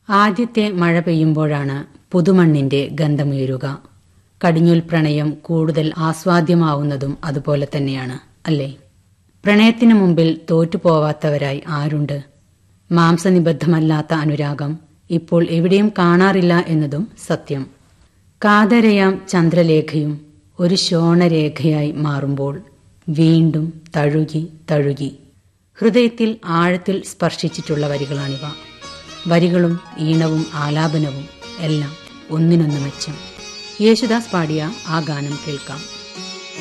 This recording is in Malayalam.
ആദ്യത്തെ മഴ പെയ്യുമ്പോഴാണ് പുതുമണ്ണിന്റെ ഗന്ധമുയരുക കടിഞ്ഞൂൽ പ്രണയം കൂടുതൽ ആസ്വാദ്യമാവുന്നതും അതുപോലെ തന്നെയാണ് അല്ലേ പ്രണയത്തിനു മുമ്പിൽ തോറ്റുപോവാത്തവരായി ആരുണ്ട് മാംസനിബദ്ധമല്ലാത്ത അനുരാഗം ഇപ്പോൾ എവിടെയും കാണാറില്ല എന്നതും സത്യം കാതരയാം ചന്ദ്രലേഖയും ഒരു ശോണരേഖയായി മാറുമ്പോൾ വീണ്ടും തഴുകി തഴുകി ഹൃദയത്തിൽ ആഴത്തിൽ സ്പർശിച്ചിട്ടുള്ള വരികളാണിവ വരികളും ഈണവും ആലാപനവും എല്ലാം ഒന്നിനൊന്ന് മെച്ചം യേശുദാസ് പാടിയ ആ ഗാനം കേൾക്കാം